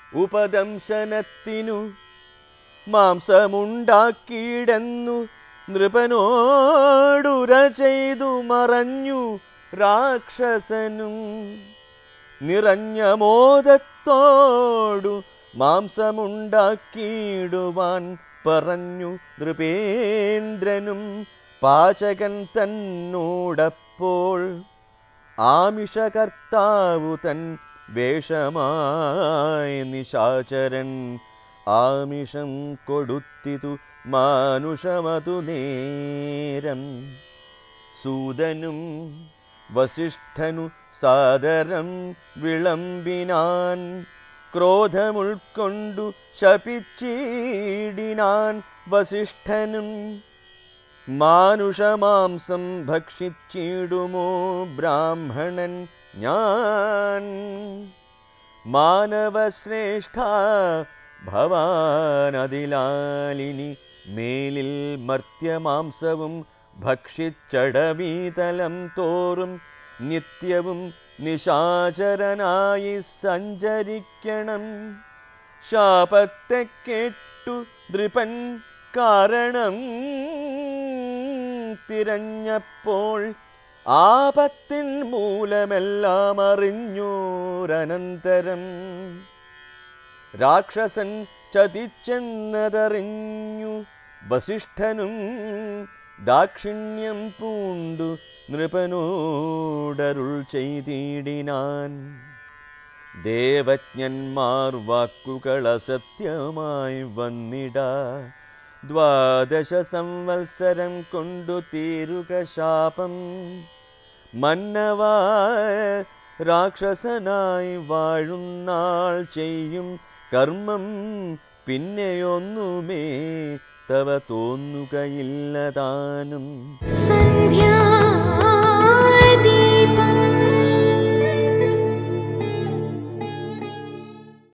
ഉപദംശനത്തിനു മാംസമുണ്ടാക്കിയിടെന്നു നൃപനോടുര ചെയ്തു മറഞ്ഞു രാക്ഷസനും നിറഞ്ഞ മോദത്തോടു മാംസമുണ്ടാക്കിയിടുവാൻ പറഞ്ഞു നൃപേന്ദ്രനും പാചകൻ തന്നോടപ്പോൾ ആമിഷകർത്താവു തൻ വേഷമായി നിശാചരൻ ആമിഷം കൊടുത്തിതു മാനുഷമതു നേരം സൂതനും വസിഷ്ഠനു സാദരം വിളമ്പിനാൻ ക്രോധമുൾക്കൊണ്ടു ശപിച്ചിടിനാൻ വസിഷ്ഠനും മാനുഷമാംസം ഭക്ഷിച്ചിടുമോ ബ്രാഹ്മണൻ ഞാൻ മാനവശ്രേഷ്ഠ ഭവാനതിലാലിനി മേലിൽ മർത്യമാംസവും ഭക്ഷിച്ചടവീതലം തോറും നിത്യവും നിശാചരനായി സഞ്ചരിക്കണം ശാപത്തെ കേട്ടു ദൃപൻ കാരണം തിരഞ്ഞപ്പോൾ ആപത്തിൻ മൂലമെല്ലാം അറിഞ്ഞോരനന്തരം രാക്ഷസൻ ചതിച്ചെന്നതറിഞ്ഞു വസിഷ്ഠനും ദാക്ഷിണ്യം പൂണ്ടു നൃപനോടരുൾ ചെയ്തിടിനാൻ ദേവജ്ഞന്മാർ വാക്കുകൾ അസത്യമായി വന്നിട ദ്വാദശ സംവത്സരം കൊണ്ടു തീരുക ശാപം മന്നവാ രാക്ഷസനായി വാഴുന്നാൾ ചെയ്യും കർമ്മം പിന്നെയൊന്നുമേ തവ തോന്നുകയില്ലതാനും സന്ധ്യാ